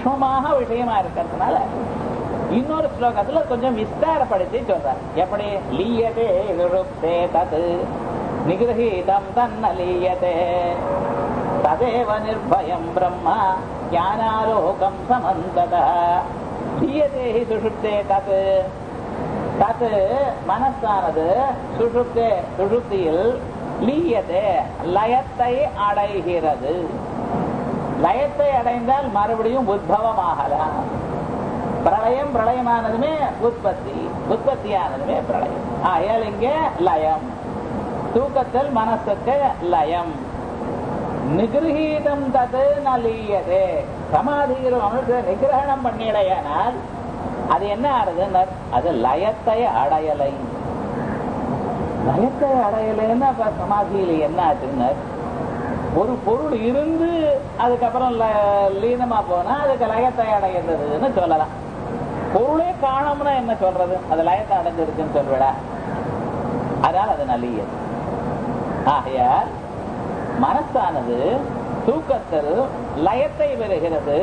சூக்ஷ்மமாக விஷயமா இருக்கிறதுனால இன்னொரு ஸ்லோகத்துல கொஞ்சம் விஸ்தாரப்படுத்தி சொல்றார் எப்படி லீயதே நிருப்தே தத் நிகிரகீதம் தன்ன லீயதே ததேவ நிர்பயம் பிரம்மா ஞானாலோகம் சமந்தத லீயதே ஹி சுஷுப்தே தத் தத் மனசானது சுஷுப்தே சுஷுப்தியில் லீயதே லயத்தை அடைகிறது லயத்தை அடைந்தால் மறுபடியும் உத்பவமாகலாம் பிரளயம் பிரளயமானதுமே உற்பத்தி உற்பத்தியானதுமே பிரளயம் ஆகையால் இங்கே லயம் தூக்கத்தில் மனசுக்கு லயம் நிகிரகீதம் தது நலியது சமாதியில் மனசு நிகிரகணம் பண்ணிடையானால் அது என்ன ஆறுதுன்னு அது லயத்தை அடையலை லயத்தை அடையலைன்னா அப்ப சமாதியில் என்ன ஆச்சுன்னு ஒரு பொருள் இருந்து அதுக்கப்புறம் ல- லீனமா போனா அதுக்கு லயத்தை அடைகிறதுன்னு சொல்லலாம் பொருளே காணோம்னா என்ன சொல்றது அது லயத்தை அடைஞ்சிருக்குன்னு சொல்விடா அதனால அது நல்லியது ஆகையால் மனசானது தூக்கத்தில் லயத்தை பெறுகிறது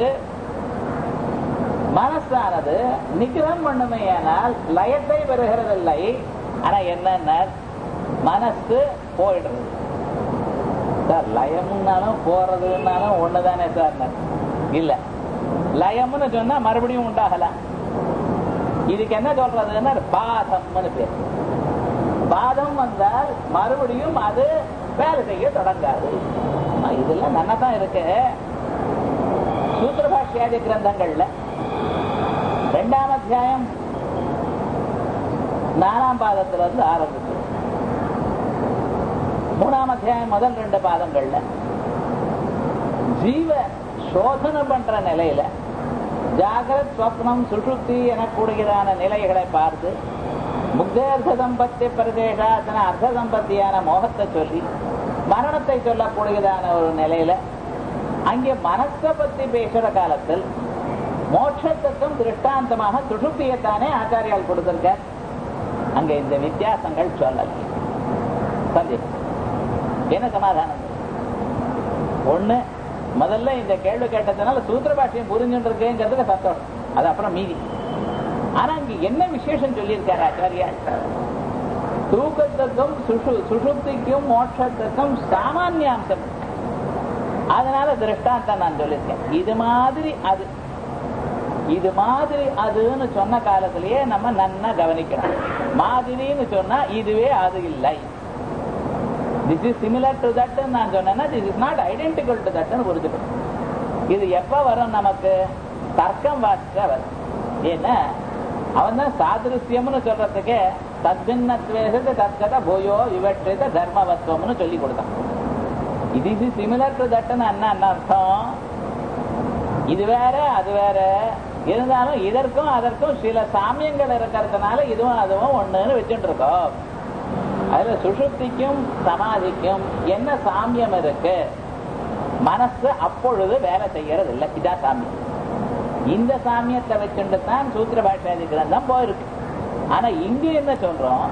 மனசானது நிகிரம் பண்ணுமையானால் லயத்தை பெறுகிறதில்லை ஆனா என்னன்னா மனசு போயிடுறது சார் லயம்னாலும் போறதுன்னாலும் ஒண்ணுதானே சார் இல்ல லயம்னு சொன்னா மறுபடியும் உண்டாகலாம் இதுக்கு என்ன சொல்றதுன்னா பாதம்னு பேர் பாதம் வந்தால் மறுபடியும் அது வேலை செய்ய தொடங்காது ஆமா, இதெல்லாம் நல்லா தான் இருக்கு சூத்திரபாஷ்யாதி கிரந்தங்கள்ல ரெண்டாம் அத்தியாயம் நாலாம் பாதத்துல இருந்து ஆரம்பிச்சு மூணாம் அத்தியாயம் முதல் ரெண்டு பாதங்கள்ல ஜீவ சோதனை பண்ற நிலையில ஜாகிரத் ஸ்வப்னம் சுஷுப்தி எனக்கூடியதான நிலைகளை பார்த்து முக்தேர்த்த சம்பத்தி பிரதேசாசன அர்த்த சம்பத்தியான மோகத்தை சொல்லி மரணத்தை சொல்லக்கூடியதான ஒரு நிலையில அங்கே மனசை பத்தி பேசுற காலத்தில் மோட்சத்துக்கும் திருஷ்டாந்தமாக சுஷுப்தியைத்தானே ஆச்சாரியால் கொடுத்திருக்கார் அங்க இந்த வித்தியாசங்கள் சொல்லல சந்தேகம் என்ன சமாதானம் ஒண்ணு முதல்ல இந்த கேள்வி கேட்டதுனால சூத்திர பாஷ்யம் புரிஞ்சுட்டு இருக்கேங்கிறதுக்கு சந்தோஷம் அது அப்புறம் மீதி ஆனா இங்க என்ன விசேஷம் சொல்லியிருக்காரு ஆச்சாரியா தூக்கத்துக்கும் சுஷு சுஷுப்திக்கும் மோட்சத்துக்கும் சாமானியாம்சம் அதனால திருஷ்டாந்தம் நான் சொல்லியிருக்கேன் இது மாதிரி அது இது மாதிரி அதுன்னு சொன்ன காலத்திலேயே நம்ம நன்னா கவனிக்கணும் மாதிரின்னு சொன்னா இதுவே அது இல்லை this is similar to that நான் சொன்னேன்னா this is not identical to தட்னு புரிஞ்சுக்கணும் இது எப்ப வரும் நமக்கு தர்க்கம் வாசிச்சா வரும் ஏன்னா அவன் தான் சாதிருத்தியம்னு சொல்றதுக்கு தத்பின்னத்வேசத்து தற்கத போயோ விவட்சித தர்மவத்துவம்னு சொல்லி கொடுத்தான் இது இது சிமிலர் டு தட்னு என்ன என்ன அர்த்தம் இது வேற அது வேற இருந்தாலும் இதற்கும் அதற்கும் சில சாமியங்கள் இருக்கிறதுனால இதுவும் அதுவும் ஒண்ணுன்னு வச்சுட்டு இருக்கோம் அதுல சுஷுப்திக்கும் சமாதிக்கும் என்ன சாமியம் இருக்கு மனசு அப்பொழுது வேலை செய்யறது இல்லை இதான் சாமியம் இந்த சாமியத்தை வச்சுட்டு தான் சூத்திர பாஷாதி கிரந்தம் போயிருக்கு ஆனா இங்க என்ன சொல்றோம்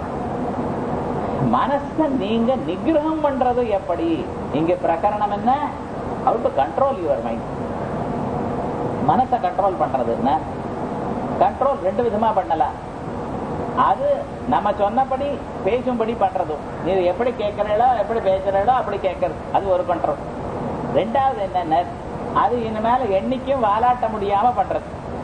மனச நீங்க நிகிரகம் பண்றது எப்படி இங்க பிரகரணம் என்ன how to control your mind மனசை கண்ட்ரோல் பண்றது என்ன கண்ட்ரோல் ரெண்டு விதமா பண்ணலாம் அது நம்ம சொன்னபடி பேசும்படி பண்றதும் நீ எப்படி கேட்கிறீங்களோ எப்படி பேசுறீங்களோ அப்படி கேட்கறது அது ஒரு கண்ட்ரோல் ரெண்டாவது என்னென்ன அது இனிமேல என்னைக்கும் வாலாட்ட முடியாம பண்றது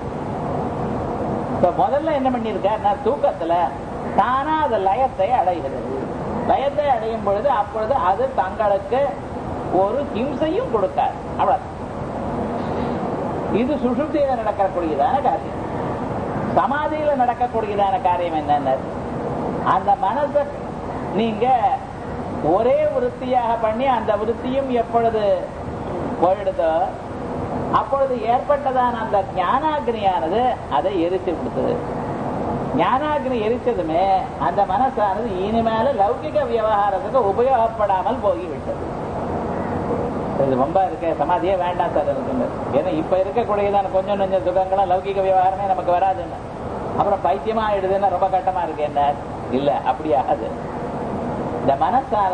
இப்ப முதல்ல என்ன பண்ணிருக்க தூக்கத்துல தானா அது லயத்தை அடைகிறது லயத்தை அடையும் பொழுது அப்பொழுது அது தங்களுக்கு ஒரு ஹிம்சையும் கொடுக்காது அவ்வளவு இது சுசுப்தியில நடக்கக்கூடியதான காரியம் சமாதியில நடக்கக்கூடியதான காரியம் என்னென்ன அந்த மனசை நீங்க ஒரே விருத்தியாக பண்ணி அந்த விருத்தியும் எப்பொழுது போயிடுதோ அப்பொழுது ஏற்பட்டதான அந்த ஞானாக்னியானது அதை எரிச்சு கொடுத்தது ஞானாக்னி எரிச்சதுமே அந்த மனசானது இனிமேல லௌகிக விவகாரத்துக்கு உபயோகப்படாமல் போய்விட்டது இது ரொம்ப இருக்க சமாதியே வேண்டாம் சார் இருக்குங்க ஏன்னா இப்ப இருக்கக்கூடியதான கொஞ்சம் கொஞ்சம் சுகங்களும் லௌகிக விவகாரமே நமக்கு வராதுன்னு அப்புறம் பைத்தியமா ஆயிடுதுன்னா ரொம்ப கட்டமா இருக்கு என்ன இல்ல அப்படி ஆகாது இந்த மனசானது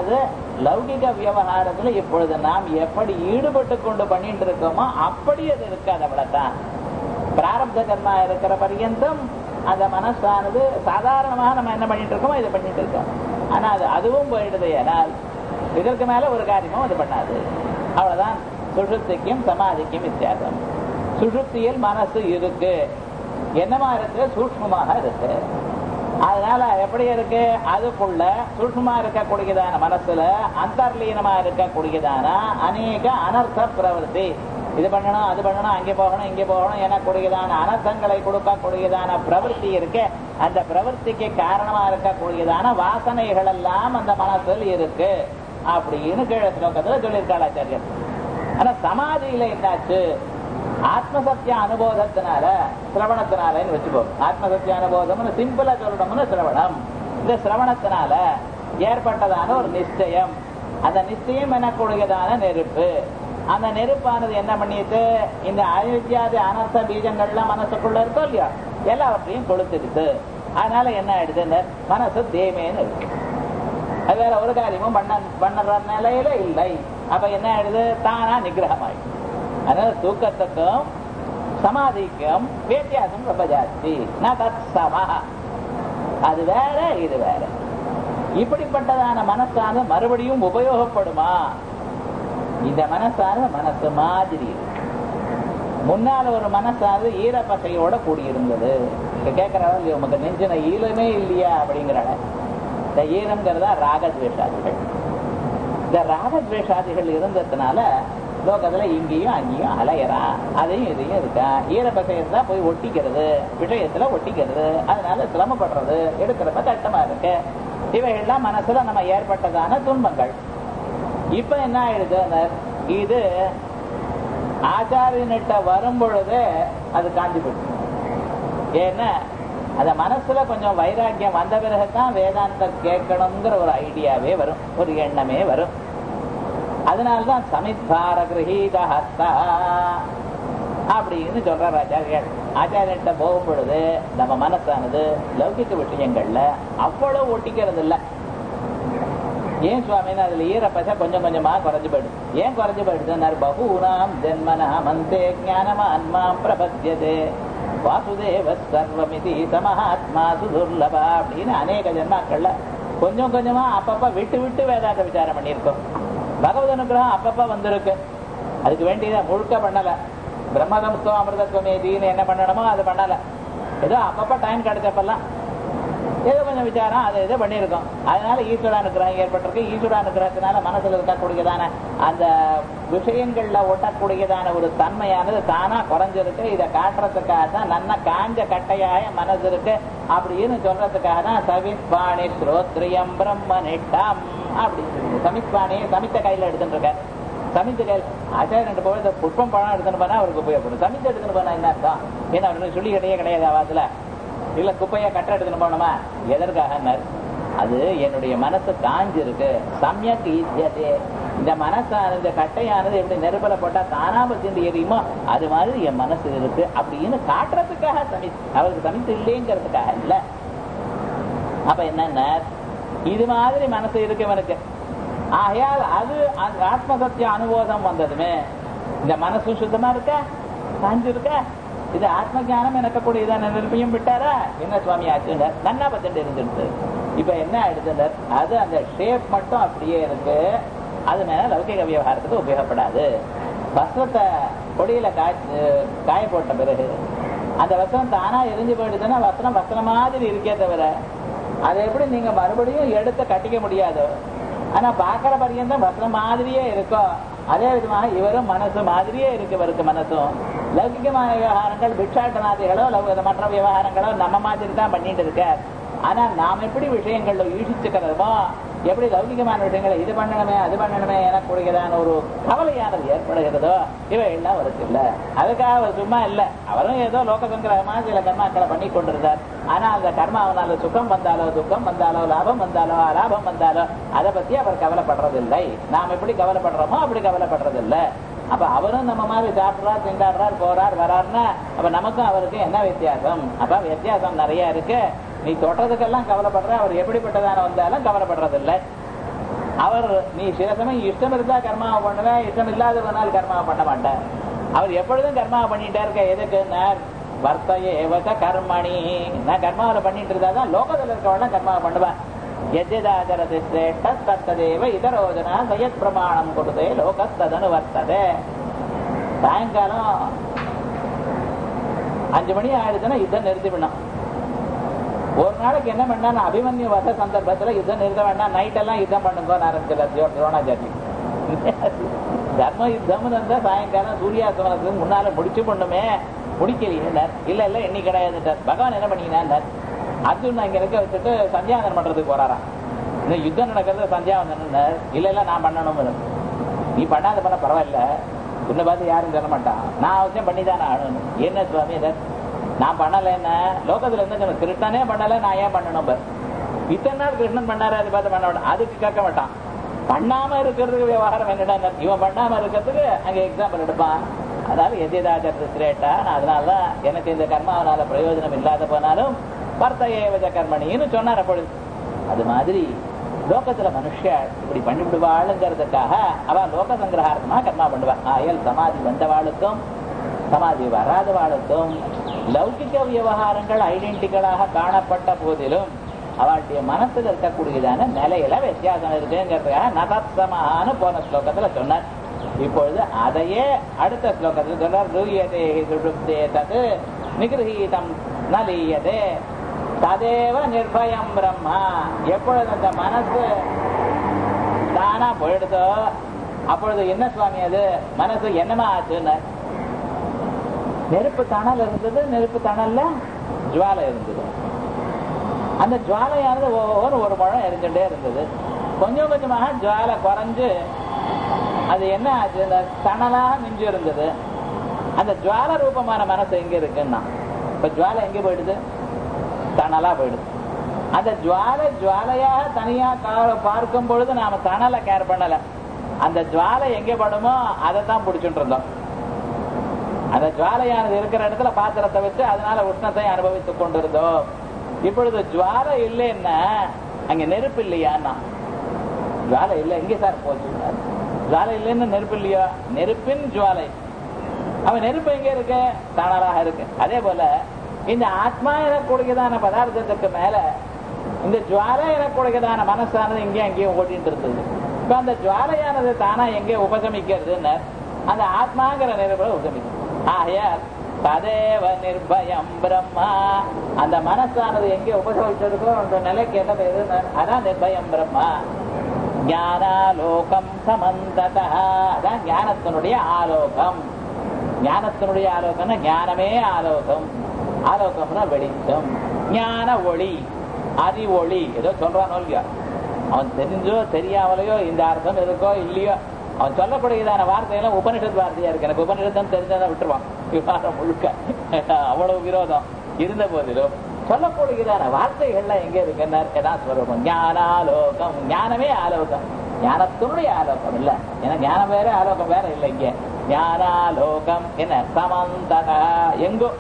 லௌகிக விவகாரத்துல இப்பொழுது நாம் எப்படி ஈடுபட்டு கொண்டு பண்ணிட்டு இருக்கோமோ அப்படி அது இருக்காது அவ்வளவுதான் பிராரப்த கர்மா இருக்கிற பர்யந்தம் அந்த மனசானது சாதாரணமாக நம்ம என்ன பண்ணிட்டு இருக்கோமோ இதை பண்ணிட்டு இருக்கோம் ஆனா அது அதுவும் போயிடுது ஏனால் இதற்கு மேல ஒரு காரியமும் அது பண்ணாது அவ்வளவுதான் சுஷுப்திக்கும் சமாதிக்கும் வித்தியாசம் சுஷுப்தியில் மனசு இருக்கு என்னமா இருக்கு சூக்மமாக இருக்கு அதனால எப்படி இருக்கு அதுக்குள்ள சூக்மமா இருக்கக்கூடியதான மனசுல அந்தர்லீனமா இருக்கக்கூடியதான அநேக அனர்த்த பிரவருத்தி இது பண்ணணும் அது பண்ணணும் அங்கே போகணும் இங்கே போகணும் எனக்கூடியதான அனர்த்தங்களை கொடுக்கக்கூடியதான பிரவருத்தி இருக்கு அந்த பிரவருத்திக்கு காரணமா இருக்கக்கூடியதான வாசனைகள் எல்லாம் அந்த மனசில் இருக்கு அப்படின்னு கீழே ஸ்லோகத்துல சொல்லியிருக்காள் ஆச்சாரியர் ஆனா சமாதியில என்னாச்சு ஆத்மசத்திய அனுபோதத்தினால சிரவணத்தினாலன்னு வச்சுப்போம் ஆத்மசத்திய அனுபோதம்னு சிம்பிளா சொல்லணும்னு சிரவணம் இந்த சிரவணத்தினால ஏற்பட்டதான ஒரு நிச்சயம் அந்த நிச்சயம் எனக்கூடியதான நெருப்பு அந்த நெருப்பானது என்ன பண்ணிட்டு இந்த அயோத்தியாதி அனர்த்த பீஜங்கள்லாம் மனசுக்குள்ள இருக்கோ இல்லையா எல்லாவற்றையும் கொளுத்துடுது அதனால என்ன ஆயிடுது மனசு தேமேன்னு இருக்கு அது வேற ஒரு காரியமும் பண்ண பண்ணுற நிலையில இல்லை அப்ப என்ன ஆயிடுது தானா நிகிரகம் ஆயிடுது அதனால தூக்கத்துக்கும் சமாதிக்கும் வித்தியாசம் ரொம்ப ஜாஸ்தி நான் தத் சமா அது வேற இது வேற இப்படிப்பட்டதான மனசான மறுபடியும் உபயோகப்படுமா இந்த மனசான மனசு மாதிரி இருக்கு முன்னால ஒரு மனசானது ஈரப்பசையோட கூடியிருந்தது கேட்கிறாங்க இல்லையா உமக்கு நெஞ்சின ஈரமே இல்லையா அப்படிங்கிறாங்க இந்த ஈரம்ங்கிறதா ராகத்வேஷாதிகள் இந்த ராகத்வேஷாதிகள் இருந்ததுனால லோகத்துல இங்கேயும் அங்கேயும் அலையறான் அதையும் இதையும் இருக்கா ஈரப்பசை இருந்தா போய் ஒட்டிக்கிறது விஷயத்துல ஒட்டிக்கிறது அதனால சிரமப்படுறது எடுக்கிறப்ப கஷ்டமா இருக்கு இவைகள்லாம் மனசுல நம்ம ஏற்பட்டதான துன்பங்கள் இப்ப என்ன ஆயிடுது இது ஆச்சாரியன்கிட்ட வரும் பொழுது அது காஞ்சி போயிடுச்சு ஏன்னா அந்த மனசுல கொஞ்சம் வைராக்கியம் வந்த பிறகுதான் வேதாந்தம் கேட்கணுங்கிற ஒரு ஐடியாவே வரும் ஒரு எண்ணமே வரும் அதனால்தான் சமித்பார கிரகீத ஹஸ்தா அப்படின்னு சொல்றார் ஆச்சாரியர் ஆச்சாரியன்ட்ட போகும் பொழுது நம்ம மனசானது லௌகிக்க விஷயங்கள்ல அவ்வளவு ஒட்டிக்கிறது இல்லை ஏன் சுவாமின்னு அதுல ஈரப்பசை கொஞ்சம் கொஞ்சமா குறைஞ்சு போயிடுது ஏன் குறைஞ்சு போயிடுதுன்னாரு பகூனாம் ஜென்மனா மந்தே ஞானமான்மா பிரபத்தியதே வாசுதேவ சர்வமிதி சமஹாத்மா சுதுர்லபா அப்படின்னு அநேக ஜென்மாக்கள்ல கொஞ்சம் கொஞ்சமா அப்பப்ப விட்டு விட்டு வேதாந்த விசாரம் பண்ணியிருக்கோம் பகவத் அனுகிரகம் அப்பப்ப வந்திருக்கு அதுக்கு வேண்டியதை முழுக்க பண்ணல பிரம்மதம்ஸ்தம் அமிர்தத்வமேதின்னு என்ன பண்ணணுமோ அது பண்ணல ஏதோ அப்பப்ப டைம் கிடைச்சப்பெல்லாம் ஏதோ கொஞ்சம் விசாரம் அதை இதை பண்ணியிருக்கோம் அதனால ஈஸ்வர அனுகிரகம் ஏற்பட்டிருக்கு ஈஸ்வர அனுகிரகத்தினால மனசுல இருக்கக்கூடியதான அந்த விஷயங்கள்ல ஒட்டக்கூடியதான ஒரு தன்மையானது தானா குறைஞ்சிருக்கு இதை காட்டுறதுக்காக தான் நன்ன காஞ்ச கட்டையாய மனசு இருக்கு அப்படின்னு சொல்றதுக்காக தான் சவிஸ்பாணி ஸ்ரோத்ரியம் பிரம்ம நிட்டம் அப்படின்னு சமிஸ்பாணியை சமித்த கையில எடுத்துட்டு இருக்காரு சமித்த கையில் ஆச்சாரியன் போய் இந்த புஷ்பம் பழம் எடுத்துட்டு போனா அவருக்கு உபயோகப்படும் சமித்த எடுத்துட்டு போனா என்ன அர்த்தம் ஏன்னா அவருக்கு சொல்லி கிடையே கிடையாது ஆவாத்துல இல்ல குப்பைய கட்ட எடுத்துட்டு போனோமா எதற்காக அது என்னுடைய மனசு காஞ்சிருக்கு சமயக் ஈசியதே இந்த மனசானது இந்த கட்டையானது எப்படி நெருப்பல போட்டா தானாம சிந்து எரியுமோ அது மாதிரி என் மனசு இருக்கு அப்படின்னு காட்டுறதுக்காக சமி அவருக்கு சமித்து இல்லைங்கிறதுக்காக இல்ல அப்ப என்னன்னா இது மாதிரி மனசு இருக்கு இவனுக்கு ஆகையால் அது ஆத்மசத்திய அனுபவம் வந்ததுமே இந்த மனசு சுத்தமா இருக்க காஞ்சிருக்க இது ஆத்ம ஜானம் எனக்கக்கூடியதான நிரூபியும் விட்டாரா என்ன சுவாமி ஆச்சுங்க நன்னா பத்துட்டு இருந்துட்டு இப்ப என்ன ஆயிடுச்சு அது அந்த ஷேப் மட்டும் அப்படியே இருக்கு அது மேல லௌகிக விவகாரத்துக்கு உபயோகப்படாது வஸ்திரத்தை கொடியில காய் காய போட்ட பிறகு அந்த வஸ்திரம் தானா எரிஞ்சு போயிடுதுன்னா வஸ்திரம் வஸ்திரம் மாதிரி இருக்கே தவிர அதை எப்படி நீங்க மறுபடியும் எடுத்து கட்டிக்க முடியாது ஆனா பாக்குற பரியந்தம் வஸ்திரம் மாதிரியே இருக்கும் அதே விதமாக இவரும் மனசு மாதிரியே இருக்கு இவருக்கு மனசும் லௌகிகமான விவகாரங்கள் பிக்ஷாட்டநாதிகளோ மற்ற விவகாரங்களோ நம்ம மாதிரி தான் பண்ணிட்டு இருக்கார் ஆனா நாம் எப்படி விஷயங்கள்ல ஈழிச்சுக்கிறோமோ எப்படி லௌகிகமான விஷயங்களை இது பண்ணணுமே அது பண்ணணுமே எனக்கூடியதான ஒரு கவலையானது ஏற்படுகிறதோ இவை எல்லாம் அவருக்கு இல்ல அதுக்காக அவர் சும்மா இல்ல அவரும் ஏதோ லோக சங்கிரகமா சில கர்மாக்களை பண்ணி கொண்டிருந்தார் ஆனா அந்த கர்மாவனால சுகம் வந்தாலோ துக்கம் வந்தாலோ லாபம் வந்தாலோ அலாபம் வந்தாலோ அதை பத்தி அவர் கவலைப்படுறதில்லை நாம் எப்படி கவலைப்படுறோமோ அப்படி கவலைப்படுறதில்லை அப்ப அவரும் நம்ம மாதிரி சாப்பிடுறார் திண்டாடுறார் போறார் வராருன்னா அப்ப நமக்கும் அவருக்கும் என்ன வித்தியாசம் அப்ப வித்தியாசம் நிறைய இருக்கு நீ தொட்டதுக்கெல்லாம் கவலைப்படுற அவர் எப்படிப்பட்டதான வந்தாலும் கவலைப்படுறதில்லை அவர் நீ சில சமயம் இஷ்டம் இருந்தா கர்மாவை பண்ணுவேன் இஷ்டம் இல்லாத போனால் கர்மாவை பண்ண மாட்டேன் அவர் எப்பொழுதும் கர்மாவை பண்ணிட்டே இருக்க எதுக்கு வர்த்தைய ஏவச கர்மணி நான் கர்மாவில் பண்ணிட்டு இருந்தா தான் லோகத்தில் இருக்கவெல்லாம் கர்மாவை பண்ணுவேன் எஜ்ஜதாச்சரதி சிரேஷ்ட தத்ததேவ இதரோஜனா சயத் பிரமாணம் கொடுத்தே லோகஸ்ததனு வர்த்ததே சாயங்காலம் அஞ்சு மணி ஆயிடுச்சுன்னா யுத்தம் நிறுத்திவிடணும் ஒரு நாளைக்கு என்ன பண்ணா அபிமன்யு வத சந்தர்ப்பத்துல யுத்தம் நிறுத்த வேண்டாம் நைட் எல்லாம் யுத்தம் பண்ணுங்க ஆரம்பிச்சிடலாம் துரோணாச்சாரி தர்ம யுத்தம் இருந்தா சாயங்காலம் சூரியாசமனத்துக்கு முன்னால முடிச்சு பண்ணுமே முடிக்கலையே இல்ல இல்ல எண்ணி கிடையாதுட்டார் பகவான் என்ன பண்ணினார் அர்ஜுன் இங்க இருக்க வச்சுட்டு சந்தியாவந்தனம் பண்றதுக்கு போறாராம் இந்த யுத்தம் நடக்கிறது சந்தியாவந்தனம் இல்ல இல்ல நான் பண்ணணும் நீ பண்ணாத பண்ண பரவாயில்ல உன்னை பார்த்து யாரும் சொல்ல மாட்டான் நான் அவசியம் பண்ணி தானே ஆகணும் என்ன சுவாமி நான் பண்ணல என்ன லோகத்துல என்ன சொன்ன கிருஷ்ணனே பண்ணல நான் ஏன் பண்ணணும் பார் இத்தனை நாள் கிருஷ்ணன் பண்ணாரு அது பார்த்து பண்ண மாட்டான் அதுக்கு கேட்க மாட்டான் பண்ணாம இருக்கிறதுக்கு விவகாரம் என்னடா இவன் பண்ணாம இருக்கிறதுக்கு அங்க எக்ஸாம்பிள் எடுப்பான் அதாவது எதிராஜர் கிரேட்டா அதனாலதான் எனக்கு இந்த கர்மாவனால பிரயோஜனம் இல்லாத போனாலும் பர்த்த ஏவஜ கர்மணின்னு சொன்னார் அப்பொழுது அது மாதிரி லோகத்துல மனுஷன் இப்படி பண்ணிவிடுவாளுங்கிறதுக்காக அவ லோக சங்கிரகாரமா கர்மா பண்ணுவா ஆயல் சமாதி வந்தவாளுக்கும் சமாதி வராதவாளுக்கும் லௌகிக விவகாரங்கள் ஐடென்டிக்கலாக காணப்பட்ட போதிலும் அவளுடைய மனசுல இருக்கக்கூடியதான நிலையில வித்தியாசம் இருக்குங்கிறதுக்காக நதத்தமான போன ஸ்லோகத்துல சொன்னார் இப்பொழுது அதையே அடுத்த ஸ்லோகத்தில் சொல்றார் ரூயதே சுடுப்தே தது நிகிரகீதம் நலியதே ததேவ நிர்பயம் பிரம்மா எப்பொழுது அந்த மனசு தானா போயிடுதோ அப்பொழுது என்ன சுவாமி அது மனசு என்னமா ஆச்சுன்னு நெருப்பு தணல் இருந்தது நெருப்பு தணல்ல ஜுவாலை இருந்தது அந்த ஜுவாலையானது ஒவ்வொரு ஒரு முழம் எரிஞ்சுட்டே இருந்தது கொஞ்சம் கொஞ்சமாக ஜுவாலை குறைஞ்சு அது என்ன ஆச்சு இந்த தணலாக மிஞ்சி இருந்தது அந்த ஜுவால ரூபமான மனசு எங்க இருக்குன்னா இப்ப ஜுவாலை எங்க போயிடுது தணலா போயிடுது அந்த ஜுவாலை ஜுவாலையாக தனியா பார்க்கும் பொழுது நாம தணலை கேர் பண்ணல அந்த ஜுவாலை எங்க படுமோ அதை தான் பிடிச்சுட்டு இருந்தோம் அந்த ஜுவாலையானது இருக்கிற இடத்துல பாத்திரத்தை வச்சு அதனால உஷ்ணத்தை அனுபவித்துக் கொண்டிருந்தோம் இப்பொழுது ஜுவாலை இல்லைன்னா அங்க நெருப்பு இல்லையான்னா ஜுவாலை இல்லை எங்க சார் போச்சு ஜுவாலை இல்லைன்னு நெருப்பு இல்லையா நெருப்பின் ஜுவாலை அவன் நெருப்பு எங்க இருக்கு தணலாக இருக்கு அதே போல இந்த ஆத்மா எனக்கூடியதான பதார்த்தத்துக்கு மேல இந்த ஜுவாலை எனக்கூடியதான மனசானது இங்கேயும் அங்கேயும் ஓட்டிட்டு இருந்தது இப்ப அந்த ஜுவாலையானது தானா எங்கே உபசமிக்கிறதுன்னு அந்த ஆத்மாங்கிற நெருப்புல உபசமிக்கும் ஆகையால் ததேவ நிர்பயம் பிரம்மா அந்த மனசானது எங்கே உபசமிச்சிருக்கோ அந்த நிலைக்கு என்ன பேரு அதான் நிர்பயம் பிரம்மா ஞானாலோகம் சமந்ததா அதான் ஞானத்தினுடைய ஆலோகம் ஞானத்தினுடைய ஆலோகம்னா ஞானமே ஆலோகம் ஆலோகம்னா வெளிச்சம் ஞான ஒளி அறி ஒளி ஏதோ சொல்றானோ இல்லையோ அவன் தெரிஞ்சோ தெரியாமலையோ இந்த அர்த்தம் இருக்கோ இல்லையோ அவன் சொல்லக்கூடியதான வார்த்தையெல்லாம் உபனிஷத் வார்த்தையா இருக்கு எனக்கு உபனிஷத்தம் தெரிஞ்சதான் விட்டுருவான் விவகாரம் முழுக்க அவ்வளவு விரோதம் இருந்த போதிலும் சொல்லக்கூடியதான வார்த்தைகள்லாம் எங்க இருக்குன்னா ஸ்வரூபம் ஞானாலோகம் ஞானமே ஆலோகம் ஞானத்தினுடைய ஆலோகம் இல்ல ஏன்னா ஞானம் வேற ஆலோகம் வேற இல்லை இங்க ஞானாலோகம் என்ன சமந்ததா எங்கும்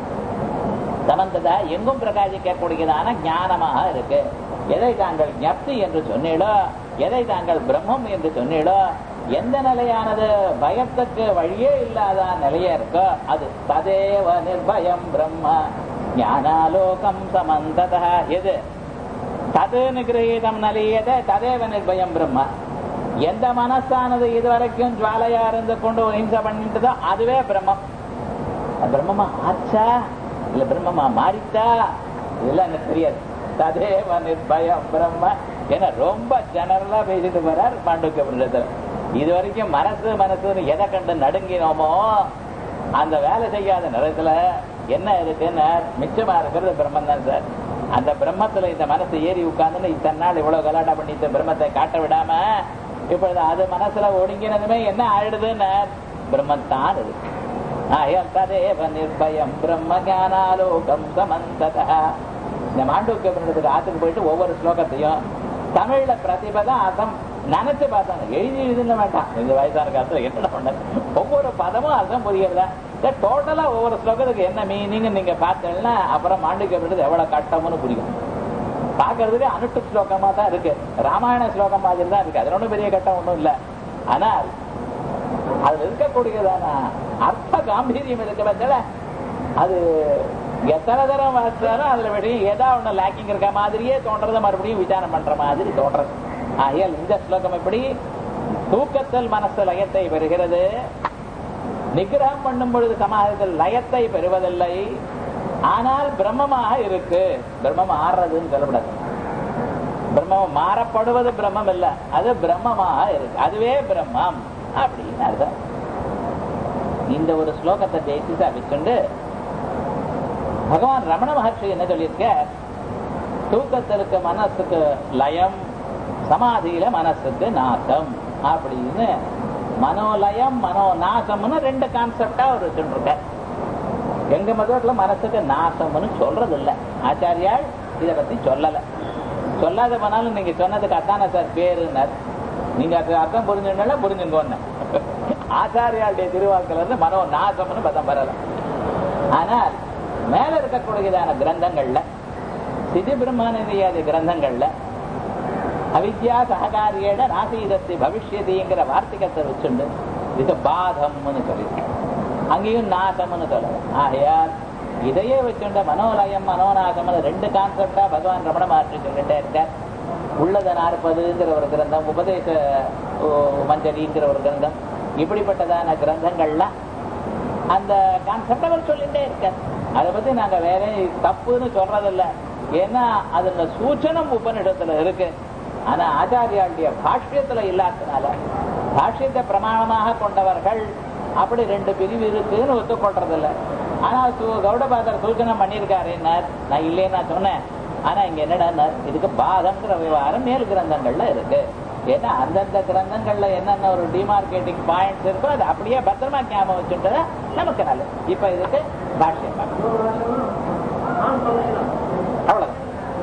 சமந்ததா எங்கும் பிரகாசிக்கக்கூடியதான ஞானமாக இருக்கு எதை தாங்கள் ஞப்தி என்று சொன்னீடோ எதை தாங்கள் பிரம்மம் என்று சொன்னீடோ எந்த நிலையானது பயத்துக்கு வழியே இல்லாத நிலைய இருக்கோ அது ததேவ நிர்பயம் பிரம்ம ஞானாலோகம் சமந்ததா எது தது நிகிரகீதம் நலியத ததேவ நிர்பயம் பிரம்ம எந்த மனசானது இதுவரைக்கும் ஜுவாலையா இருந்து கொண்டு ஹிம்சை பண்ணிட்டுதோ அதுவே பிரம்மம் பிரம்மமா ஆச்சா இல்ல பிரம்மமா மாறித்தா இதெல்லாம் எனக்கு தெரியாது ததேவ நிர்பயம் பிரம்ம ஏன்னா ரொம்ப ஜெனரலா பேசிட்டு வர்றார் பாண்டுக்க பண்றதுல இது வரைக்கும் மனசு மனசுன்னு எதை கண்டு நடுங்கினோமோ அந்த வேலை செய்யாத நேரத்துல என்ன இருக்குன்னு மிச்சமா இருக்கிறது பிரம்மன் தான் சார் அந்த பிரம்மத்துல இந்த மனசு ஏறி உட்கார்ந்துன்னு இத்தனை நாள் இவ்வளவு கலாட்டா பண்ணி இந்த பிரம்மத்தை காட்ட விடாம இப்பொழுது அது மனசுல ஒடுங்கினதுமே என்ன ஆயிடுதுன்னு பிரம்மன் தான் இருக்கு ஆயல் ததேவ நிர்பயம் பிரம்ம ஞானாலோகம் சமந்ததா இந்த மாண்டூக்கிய பண்ணுறதுக்கு ஆத்துக்கு போயிட்டு ஒவ்வொரு ஸ்லோகத்தையும் தமிழ்ல பிரதிபதா அர்த்தம் நினைச்சு பார்த்தாங்க எழுதி எழுதுன வேண்டாம் இந்த வயசான காலத்துல என்ன பண்ண ஒவ்வொரு பதமும் அர்த்தம் புரியறதா டோட்டலா ஒவ்வொரு ஸ்லோகத்துக்கு என்ன மீனிங் நீங்க பார்த்தீங்கன்னா அப்புறம் மாண்டிக்க பண்ணுறது எவ்வளவு கட்டம்னு புரியும் பாக்குறதுக்கு அனுட்டு ஸ்லோகமா தான் இருக்கு ராமாயண ஸ்லோகம் மாதிரி தான் இருக்கு அதுல ஒண்ணும் பெரிய கட்டம் ஒண்ணும் இல்ல ஆனால் அதுல இருக்கக்கூடியதான அர்த்த காம்பீரியம் இருக்கு பார்த்தல அது எத்தனை தரம் வாசிச்சாலும் அதுல வெளியும் ஏதாவது ஒண்ணு லேக்கிங் இருக்க மாதிரியே தோன்றதை மறுபடியும் விசாரம் பண்ற மாதிரி தோன்றது ஆகையால் இந்த ஸ்லோகம் எப்படி தூக்கத்தில் மனசு லயத்தை பெறுகிறது நிகிரகம் பண்ணும் பொழுது சமாதத்தில் லயத்தை பெறுவதில்லை ஆனால் பிரம்மமாக இருக்கு பிரம்மம் ஆறுறதுன்னு சொல்லப்படாது பிரம்மம் மாறப்படுவது பிரம்மம் இல்ல அது பிரம்மமாக இருக்கு அதுவே பிரம்மம் அப்படின்னு அர்த்தம் இந்த ஒரு ஸ்லோகத்தை ஜெயிச்சு சாபிச்சுண்டு பகவான் ரமண மகர்ஷி என்ன சொல்லியிருக்க தூக்கத்திற்கு மனசுக்கு லயம் சமாதியில மனசுக்கு நாசம் அப்படின்னு மனோலயம் மனோ நாசம்னு ரெண்டு கான்செப்டா அவர் வச்சுருக்க எங்க மதத்துல மனசுக்கு நாசம்னு சொல்றது இல்ல ஆச்சாரியால் இதை பத்தி சொல்லல சொல்லாத போனாலும் நீங்க சொன்னதுக்கு அத்தான சார் பேருன்னார் நீங்க அது அர்த்தம் புரிஞ்சுனால புரிஞ்சுங்கன்னு ஆச்சாரியாளுடைய திருவாக்கில் இருந்து மனோ நாசம்னு பதம் வரல ஆனால் மேல இருக்கக்கூடியதான கிரந்தங்கள்ல சிதி பிரம்மானந்தியாதி கிரந்தங்கள்ல அவித்யா சககாரியேட நாசீதத்தை பவிஷ்யதிங்கிற வார்த்திகத்தை வச்சுண்டு இது பாதம்னு சொல்லியிருக்கேன் அங்கேயும் நாசம்னு சொல்லலாம் ஆகையால் இதையே வச்சுண்ட மனோலயம் மனோநாசம்னு ரெண்டு கான்செப்டா பகவான் ரமண மகர்ஷி சொல்லிட்டே இருக்கார் உள்ளத நாற்பதுங்கிற ஒரு கிரந்தம் உபதேச ஓ, மஞ்சரிங்கிற ஒரு கிரந்தம் இப்படிப்பட்டதான கிரந்தங்கள்லாம் அந்த கான்செப்ட் அவர் சொல்லிட்டே இருக்கார் அதை பத்தி நாங்க வேற தப்புன்னு சொல்றதில்ல ஏன்னா அதுல சூச்சனம் உபனிடத்துல இருக்கு ஆனா ஆச்சாரியாளுடைய பாஷ்யத்துல இல்லாததுனால பாஷ்யத்தை பிரமாணமாக கொண்டவர்கள் அப்படி ரெண்டு பிரிவு இருக்குன்னு ஒத்துக்கொள்றது இல்ல ஆனா சு- கௌடபாதர் சூச்சனம் பண்ணியிருக்காருன்னார் நான் இல்லையே நான் சொன்னேன் ஆனா இங்க என்னடா இதுக்கு பாதம்ங்கிற விவகாரம் மேல் கிரந்தங்கள்ல இருக்கு ஏன்னா அந்தந்த கிரந்தங்கள்ல என்னென்ன ஒரு டிமார்க்கெட்டிங் பாயிண்ட்ஸ் இருக்கோ அது அப்படியே பத்திரமா ஞாபகம் வச்சுட்டு நமக்கு நல்லது இப்ப இதுக்கு பாஷ்யம் பார்க்கலாம். அவ்வளவுதான்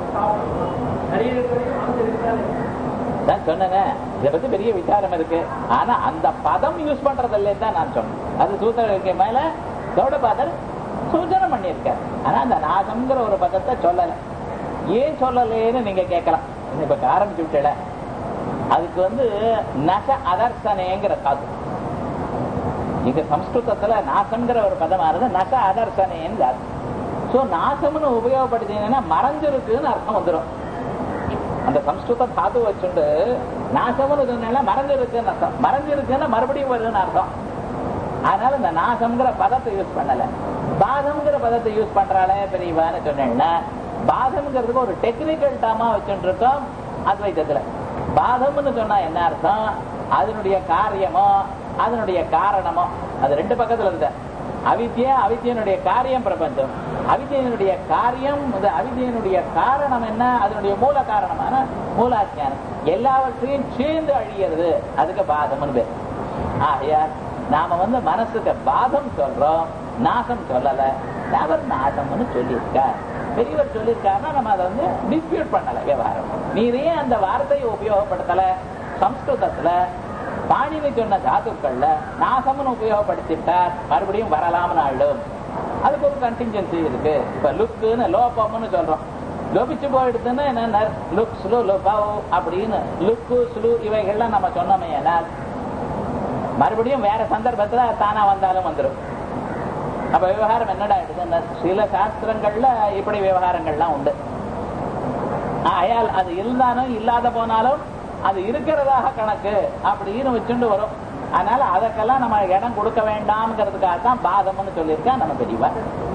நான் சொன்னேன் இதை பத்தி பெரிய விசாரம் இருக்கு ஆனா அந்த பதம் யூஸ் பண்றதில்ல தான் நான் சொன்னேன் அது சூத்திரருக்கு மேல கௌடபாதர் சூச்சனம் பண்ணியிருக்காரு ஆனா அந்த நாசம்ங்கிற ஒரு பதத்தை சொல்லல ஏன் சொல்லலேன்னு நீங்க கேட்கலாம் இன்னும் இப்ப ஆரம்பிச்சு விட்டல அதுக்கு வந்து நச அதர்சனேங்கிற காது இங்க சம்ஸ்கிருதத்துல நாசம்ங்கிற ஒரு பதமானது நச அதர்சனேன்னு அர்த்தம் சோ நாசம்னு உபயோகப்படுத்தீங்கன்னா மறைஞ்சிருக்குன்னு அர்த்தம் வந்துடும் அந்த சம்ஸ்கிருத தாது வச்சுண்டு நாசம்னு சொன்னா மறைஞ்சிருக்குன்னு அர்த்தம் மறைஞ்சிருக்குன்னா மறுபடியும் வருதுன்னு அர்த்தம் அதனால இந்த நாசம்ங்கிற பதத்தை யூஸ் பண்ணல பாதம்ங்கிற பதத்தை யூஸ் பண்றாளே பெரியவான்னு சொன்னேன்னா பாதம்ங்கிறதுக்கு ஒரு டெக்னிக்கல் டேமா வச்சுட்டு இருக்கோம் அத்வைத்தத்துல பாதம்னு சொன்னா என்ன அர்த்தம் அதனுடைய காரியமோ அதனுடைய காரணமோ அது ரெண்டு பக்கத்துல இருந்த அவித்யா அவித்யனுடைய காரியம் பிரபஞ்சம் அவித்யனுடைய காரியம் இந்த அவித்யனுடைய காரணம் என்ன அதனுடைய மூல காரணமான மூலாஜானம் எல்லாவற்றையும் சேர்ந்து அழியிறது அதுக்கு பாதம்னு பேர் ஆகையால் நாம வந்து மனசுக்கு பாதம் சொல்றோம் நாசம் சொல்லல அவர் நாசம்னு சொல்லியிருக்கார் பெரியவர் சொல்லியிருக்காருன்னா நம்ம அதை வந்து டிஸ்பியூட் பண்ணல விவகாரம் நீரே அந்த வார்த்தையை உபயோகப்படுத்தல சம்ஸ்கிருதத்துல பாணினி சொன்ன தாத்துக்கள்ல நாசம்னு உபயோகப்படுத்திட்டார் மறுபடியும் வரலாம்னு ஆயிடும் அதுக்கு ஒரு கண்டிஞ்சன்சி இருக்கு இப்ப லுக்குன்னு லோபம்னு சொல்றோம் லோபிச்சு போயிடுதுன்னா என்ன லுக் ஸ்லு லுகவ் அப்படின்னு லுக்கு ஸ்லு இவைகள்லாம் நம்ம சொன்னோமே என்ன மறுபடியும் வேற சந்தர்ப்பத்துல தானா வந்தாலும் வந்துடும் அப்ப விவகாரம் என்னடா ஆயிடுது சில சாஸ்திரங்கள்ல இப்படி விவகாரங்கள்லாம் உண்டு ஆயால் அது இருந்தாலும் இல்லாத போனாலும் அது இருக்கிறதாக கணக்கு அப்படின்னு வச்சுட்டு வரும் அதனால அதற்கெல்லாம் நம்ம இடம் கொடுக்க வேண்டாம்ங்கிறதுக்காக தான் பாதம்னு சொல்லியிருக்கா நம்ம தெரியவா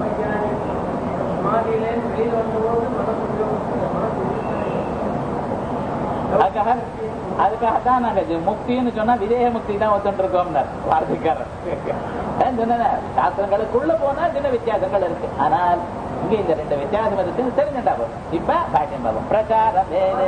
அதுக்காக அதுக்காகத்தான் நாங்க இது முக்தின்னு சொன்னா விதேக முக்தி தான் ஒத்துட்டு இருக்கோம்னார் வார்த்தைக்காரர் அதான் சொன்னேனே, சாஸ்திரங்களுக்குள்ள போனா சின்ன வித்தியாசங்கள் இருக்கு ஆனால் இங்க இந்த ரெண்டு வித்தியாசம் இருக்குன்னு தெரிஞ்சுட்டா போதும் இப்ப பாட்டியம் பாபம் பிரச்சார வேலை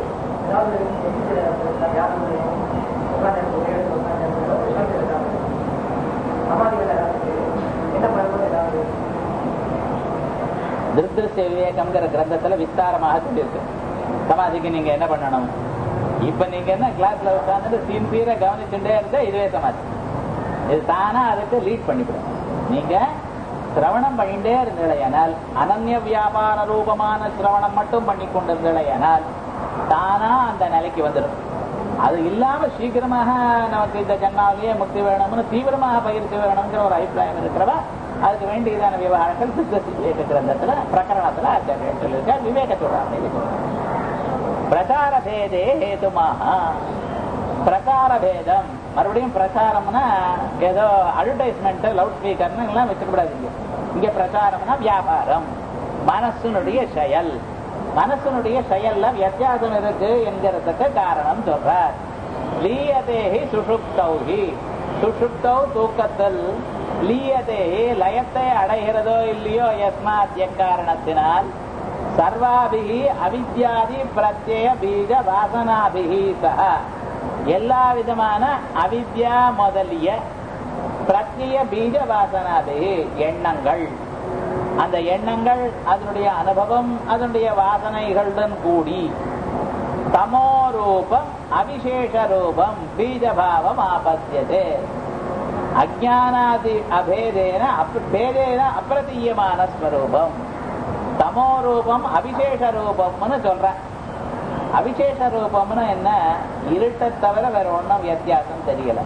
திருத்திருஷ்ய விவேகம்ங்கிற கிரந்தத்துல விஸ்தாரமாக சொல்லியிருக்கு சமாதிக்கு நீங்க என்ன பண்ணணும் இப்ப நீங்க என்ன கிளாஸ்ல உட்கார்ந்துட்டு சின்சியரா கவனிச்சுட்டே இருந்தா இதுவே சமாதி இது தானா அதுக்கு லீட் பண்ணிவிடும் நீங்க சிரவணம் பண்ணிட்டே இருந்தேனால் அனன்ய வியாபார ரூபமான சிரவணம் மட்டும் பண்ணி கொண்டிருந்தேனால் தானா அந்த நிலைக்கு வந்துடும் அது இல்லாம சீக்கிரமாக நமக்கு இந்த ஜன்மாவிலேயே முக்தி வேணும்னு தீவிரமாக பயிற்சி வேணுங்கிற ஒரு அபிப்பிராயம் இருக்கிறவா அதுக்கு வேண்டியதான விவகாரங்கள் சித்த கிரந்தத்துல பிரகரணத்துல ஆச்சாரியர் சொல்லியிருக்கார் விவேகத்தோட பிரச்சார பேதே ஹேதுமாக பிரச்சார பேதம் மறுபடியும் பிரச்சாரம்னா ஏதோ அட்வர்டைஸ்மெண்ட் லவுட் ஸ்பீக்கர்னு எல்லாம் வச்சுக்கூடாதீங்க இங்க பிரச்சாரம்னா வியாபாரம் மனசுனுடைய செயல் மனசனுடைய செயல்ல வித்தியாசம் இருக்கு என்கிறதுக்கு காரணம் சொல்றார் லீயதேஹி சுஷுப்தௌஹி சுஷுப்தௌ தூக்கத்தில் லீயதேஹி லயத்தை அடைகிறதோ இல்லையோ எஸ்மாத் எக்காரணத்தினால் சர்வாபிகி அவித்யாதி பிரத்யய பீஜ வாசனாபிகி சக எல்லா விதமான அவித்யா முதலிய பிரத்யய பீஜ வாசனாபிகி எண்ணங்கள் அந்த எண்ணங்கள் அதனுடைய அனுபவம் அதனுடைய வாசனைகளுடன் கூடி தமோ ரூபம் அவிசேஷ ரூபம் பீஜபாவம் ஆபத்தியதே அஜானாதி அபேதேன பேதேன அப்பிரதீயமான ஸ்வரூபம் தமோ ரூபம் அவிசேஷ ரூபம்னு சொல்றேன் அவிசேஷ ரூபம்னு என்ன இருட்டை தவிர வேற ஒன்றும் வித்தியாசம் தெரியல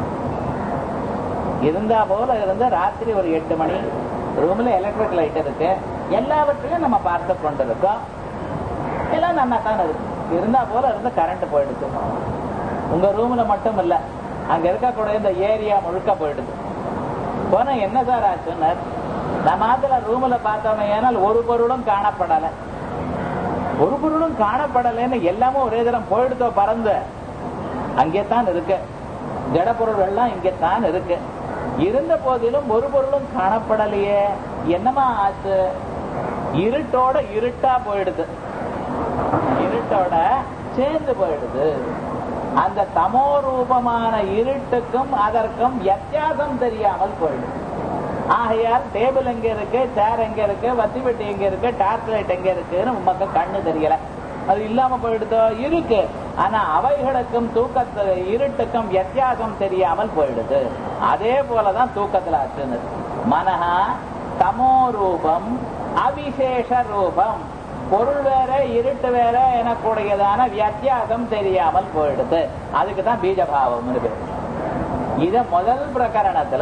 இருந்தா போல இருந்த ராத்திரி ஒரு எட்டு மணி ரூம்ல எலக்ட்ரிக் லைட் இருக்கு எல்லாவற்றையும் நம்ம பார்த்து கொண்டிருக்கோம் எல்லாம் நல்லா தான் இருக்கு இருந்தா போல இருந்து கரண்ட் போயிடுது உங்க ரூம்ல மட்டும் இல்ல அங்க இருக்கக்கூடிய இந்த ஏரியா முழுக்க போயிடுது போனா என்ன சார் ஆச்சுன்னு நம்ம ஆத்துல ரூம்ல பார்த்தோமே ஏனால் ஒரு பொருளும் காணப்படல ஒரு பொருளும் காணப்படலைன்னு எல்லாமே ஒரே தரம் போயிடுதோ பறந்து அங்கே தான் இருக்கு ஜட பொருள் எல்லாம் இங்கே தான் இருக்கு இருந்த போதிலும் ஒரு பொருளும் காணப்படலையே என்னமா ஆச்சு இருட்டோட இருட்டா போயிடுது இருட்டோட சேர்ந்து போயிடுது அந்த தமோ ரூபமான இருட்டுக்கும் அதற்கும் வித்தியாசம் தெரியாமல் போயிடுது ஆகையால் டேபிள் எங்க இருக்கு சேர் எங்க இருக்கு வத்தி பெட்டி எங்க இருக்கு டார்ச் லைட் எங்க இருக்குன்னு உமக்கு கண்ணு தெரியல அது இல்லாம போயிடுதோ இருக்கு ஆனா அவைகளுக்கும் தூக்கத்து இருட்டுக்கும் வித்தியாசம் தெரியாமல் போயிடுது அதே போலதான் தூக்கத்துல ஆச்சுன்னு மனஹா தமோ ரூபம் அவிசேஷ ரூபம் பொருள் வேற இருட்டு வேற எனக்கூடியதான வித்தியாசம் தெரியாமல் போயிடுது அதுக்கு தான் பீஜபாவம் பேர் இத முதல் பிரகரணத்துல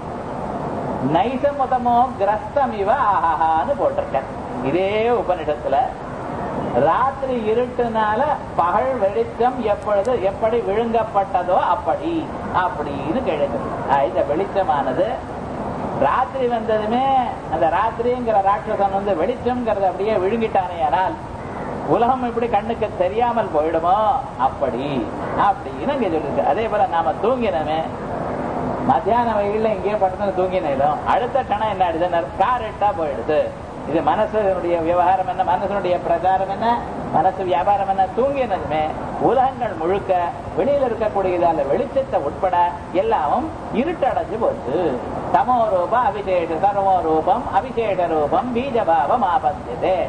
நைசமுதமோ கிரஸ்தமிவ ஆஹான்னு போட்டிருக்க இதே உபனிஷத்துல ராத்திரி இருட்டுனால பகல் வெளிச்சம் எப்பொழுது எப்படி விழுங்கப்பட்டதோ அப்படி அப்படின்னு கேளுங்க இந்த வெளிச்சமானது ராத்திரி வந்ததுமே அந்த ராத்திரிங்கிற ராட்சசன் வந்து வெளிச்சம்ங்கிறத அப்படியே விழுங்கிட்டானே ஆனால் உலகம் இப்படி கண்ணுக்கு தெரியாமல் போயிடுமோ அப்படி அப்படின்னு இங்க சொல்லிருக்கு அதே போல நாம தூங்கினமே மத்தியான வெயில்ல இங்கேயே படுத்து தூங்கினாலும் அடுத்த கணம் என்ன ஆயிடுது காரெட்டா போயிடுது இது மனசனுடைய விவகாரம் என்ன மனசனுடைய பிரச்சாரம் என்ன மனசு வியாபாரம் என்ன தூங்கினதுமே உலகங்கள் முழுக்க வெளியில இருக்கக்கூடியதால வெளிச்சத்தை உட்பட எல்லாமும் இருட்டடைஞ்சு போச்சு தமோ ரூபம் அபிஷேஷ சர்வோ ரூபம் அபிஷேஷ ரூபம் பீஜபாவம் ஆபத்தியதே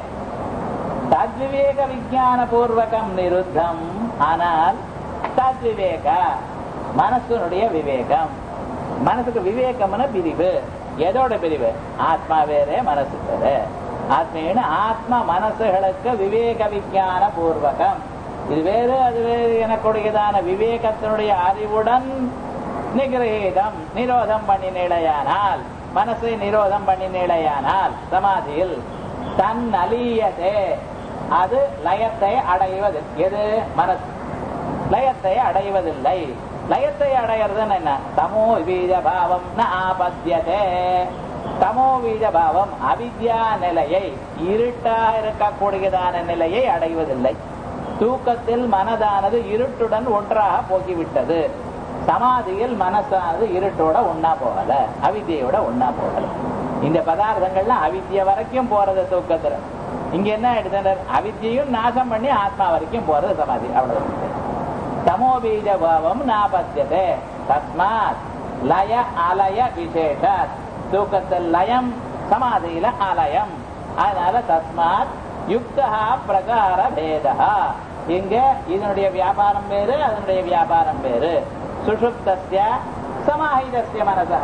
தத்விவேக விஜான பூர்வகம் நிருத்தம் ஆனால் தத்விவேக மனசனுடைய விவேகம் மனசுக்கு விவேகம்னு பிரிவு எதோட பிரிவு ஆத்மா வேற மனசு வேற ஆத்மீன ஆத்ம மனசுகளுக்கு விவேக விஞ்ஞான பூர்வகம் இது வேறு அது வேறு எனக்கூடியதான விவேகத்தினுடைய அறிவுடன் நிகிரேதம் நிரோதம் பண்ணினேடையானால் மனசை நிரோதம் பண்ணினேடையானால் சமாதியில் தன் அலியதே அது லயத்தை அடைவது எது மனசு லயத்தை அடைவதில்லை லயத்தை அடையிறதுன்னு என்ன தமோ பீஜ பாவம் ந ஆபத்தியதே தமோ பீஜ பாவம் அவித்யா நிலையை இருட்டா இருக்கக்கூடியதான நிலையை அடைவதில்லை தூக்கத்தில் மனதானது இருட்டுடன் ஒன்றாக போகிவிட்டது சமாதியில் மனசானது இருட்டோட ஒன்னா போகல அவித்தியோட ஒன்னா போகல இந்த பதார்த்தங்கள்லாம் அவித்திய வரைக்கும் போறது தூக்கத்துல இங்க என்ன ஆயிடுது அவித்தியையும் நாசம் பண்ணி ஆத்மா வரைக்கும் போறது சமாதி அவ்வளவு தமோபீஜ பாவம் நாபத்தியதே தஸ்மாத் லய அலய விசேஷ தூக்கத்தில் லயம் சமாதியில அலயம் அதனால தஸ்மாத் யுக்தா பிரகார பேதா இங்க இதனுடைய வியாபாரம் வேறு அதனுடைய வியாபாரம் வேறு சுஷுப்தஸ்ய சமாஹிதஸ்ய மனச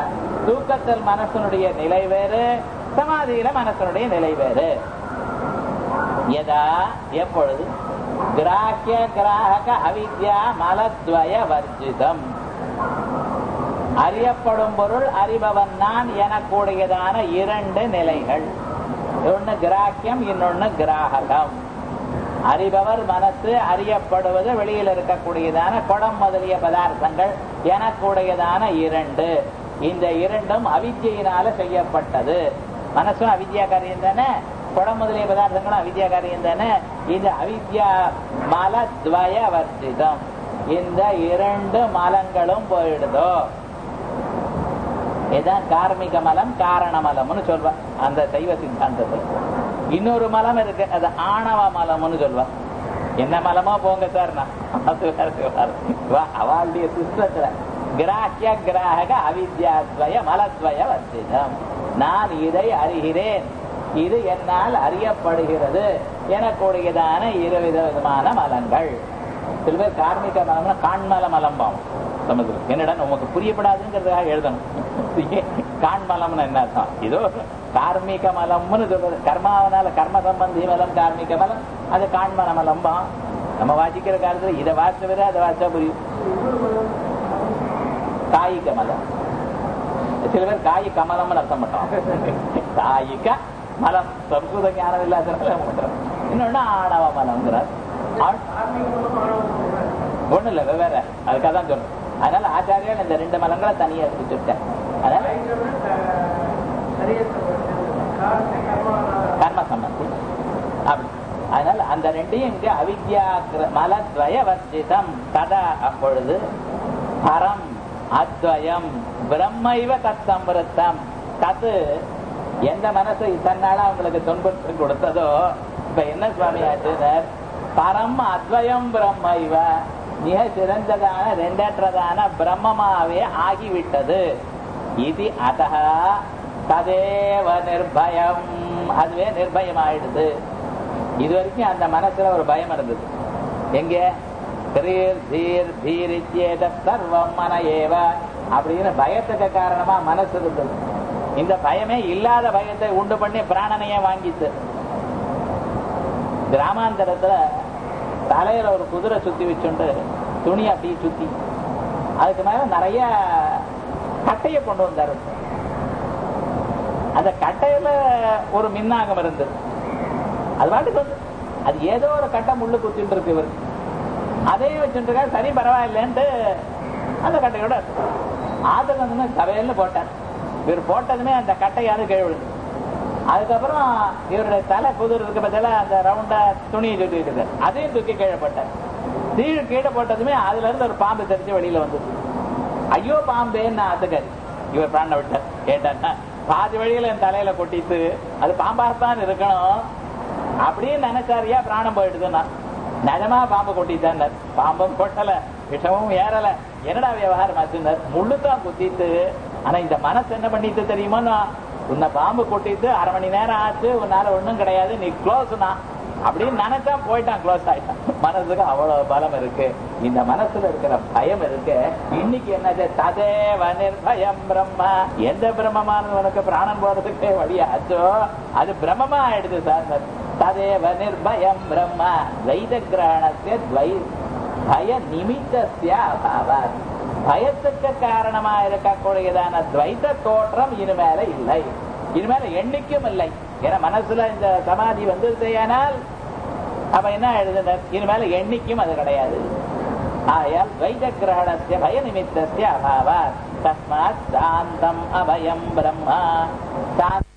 தூக்கத்தில் மனசனுடைய நிலை வேறு சமாதியில மனசனுடைய நிலை வேறு எதா எப்பொழுது கிராக்கிய கிராகக அவித்யா மலத்வய வர்ஜிதம் அறியப்படும் பொருள் அறிபவன் நான் எனக்கூடியதான இரண்டு நிலைகள் ஒன்னு கிராக்கியம் இன்னொன்னு கிராககம் அறிபவர் மனசு அறியப்படுவது வெளியில் இருக்கக்கூடியதான குடம் முதலிய பதார்த்தங்கள் எனக்கூடியதான இரண்டு இந்த இரண்டும் அவித்யினால செய்யப்பட்டது மனசும் அவித்யா காரியம் தானே குடம் முதலிய பதார்த்தங்களும் அவித்யா காரியம் தானே இந்த அவித்யா மல துவய வர்ஜிதம் இந்த இரண்டு மலங்களும் போயிடுதோ இதான் கார்மிக மலம் காரண மலம்னு சொல்வா அந்த சைவ சித்தாந்தத்தில் இன்னொரு மலம் இருக்கு அது ஆணவ மலம்னு சொல்வா என்ன மலமோ போங்க சார் அது வேற விவகாரம். வா, அவளுடைய சிஸ்டத்துல கிராக்கிய கிராக அவித்யாத்வய மலத்வய வர்த்திதம் நான் இதை அறிகிறேன் இது என்னால் அறியப்படுகிறது எனக்கூடியதான இருவித விதமான மலங்கள் சில பேர் கார்மிக மலம்னா காண்மல மலம்பாம் சமுதிரம் என்னடா உமக்கு புரியப்படாதுங்கிறதுக்காக எழுதணும் காண்மலம்னு என்ன அர்த்தம் இதோ கார்மிக மலம்னு சொல்றது கர்மாவனால கர்ம சம்பந்தி மலம் கார்மிக மலம் அது காண்மல மலம்பா நம்ம வாசிக்கிற காலத்துல இதை வாசிச்ச வேற அதை வாசிச்சா புரியும் காய்க மலம் சில பேர் காய் கமலம்னு அர்த்தம் பண்றோம் காய்க மலம் சம்ஸ்கிருத ஞானம் இல்லாதனால பண்றோம் இன்னொன்னு ஆணவ மலம்ங்கிறார் ஆண்- ஒண்ணு இல்ல வெவ்வேற அதுக்காக தான் சொல்றேன் அதனால ஆச்சாரியன் இந்த ரெண்டு மலங்களை தனியா பிரிச்சுட்டேன் அதனால கர்ம சம்பந்தி அப்படி அதனால அந்த ரெண்டையும் இங்க அவித்யா கிர- மலத்வய வர்ஜிதம் ததா அப்பொழுது பரம் அத்வயம் பிரம்மைவ தத் சம்பிருத்தம் தத்து எந்த மனசு தன்னால அவங்களுக்கு துன்புறுத்தல் கொடுத்ததோ இப்ப என்ன சுவாமி ஆச்சுனர் பரம் அத்வயம் பிரம்மைவ மிக சிறந்ததான ரெண்டற்றதான பிரம்மமாவே ஆகிவிட்டது இது அத்தக ததேவ நிர்பயம் அதுவே நிர்பயம் ஆயிடுது இது வரைக்கும் அந்த மனசுல ஒரு பயம் இருந்தது எங்க திரீர் தீர் தீரித்யேத சர்வம் மன ஏவ அப்படின்னு பயத்துக்கு காரணமா மனசு இருந்தது இந்த பயமே இல்லாத பயத்தை உண்டு பண்ணி பிராணனையே வாங்கிச்சு கிராமாந்தரத்துல தலையில ஒரு குதிரை சுத்தி வச்சுண்டு துணி அப்படியே சுத்தி அதுக்கு மேல நிறைய கட்டைய கொண்டு வந்தாரு அந்த கட்டையில ஒரு மின்னாகம் இருந்தது அது பாட்டுக்கு வந்து அது ஏதோ ஒரு கட்டை முள்ளு குத்திட்டு இருக்கு இவர் அதையும் வச்சுட்டு இருக்காரு சரி பரவாயில்லைன்ட்டு அந்த கட்டையோட ஆத்துல வந்து கவையில போட்டார் இவர் போட்டதுமே அந்த கட்டையாவது கீழே விழுந்து அதுக்கப்புறம் இவருடைய தலை குதிர் இருக்க பத்தில அந்த ரவுண்டா துணியை சுத்தி இருக்குது அதையும் தூக்கி கீழே போட்டார் தீழ் கீழே போட்டதுமே அதுல இருந்து ஒரு பாம்பு தெரிஞ்சு வெளியில வந்தது ஐயோ பாம்பேன்னு ஆத்துக்காரு இவர் பிராண விட்டார் கேட்டான்னா பாதி வழியில என் தலையில கொட்டிட்டு அது பாம்பாகத்தான் இருக்கணும் அப்படின்னு நினைச்சாரியா பிராணம் போயிடுதுன்னா நிஜமா பாம்பு கொட்டிட்டார் பாம்பும் கொட்டல விஷமும் ஏறல என்னடா விவகாரம் ஆச்சுன்னார் முள்ளுதான் குத்திட்டு ஆனா இந்த மனசு என்ன பண்ணிட்டு தெரியுமா உன்னை பாம்பு கொட்டிட்டு அரை மணி நேரம் ஆச்சு உன்னால ஒண்ணும் கிடையாது நீ க்ளோஸ்னா அப்படின்னு நினைச்சா போயிட்டான் க்ளோஸ் ஆயிட்டான் மனசுக்கு அவ்வளவு பலம் இருக்கு இந்த மனசுல இருக்கிற பயம் இருக்கு இன்னைக்கு என்னது ததேவ நிர்பயம் பிரம்ம எந்த பிரம்மமானது உனக்கு பிராணம் போறதுக்கு வழியாச்சோ அது பிரம்மமா ஆயிடுது சார் ததேவ நிர்பயம் பிரம்ம துவைத கிரகணத்திய துவை பய நிமித்தசிய அபாவாத் பயத்துக்கு காரணமா இருக்கக்கூடியதான துவைத்த தோற்றம் இனிமேல இல்லை இனிமேல எண்ணிக்கும் இல்லை ஏன்னா மனசுல இந்த சமாதி வந்திருந்தேயானால் அப்ப என்ன எழுதுனர் இனிமேல எண்ணிக்கும் அது கிடையாது ஆயால் துவைத கிரகணத்திய பய நிமித்தசிய அபாவாத் தஸ்மாத் சாந்தம் அபயம் பிரம்மா சாந்த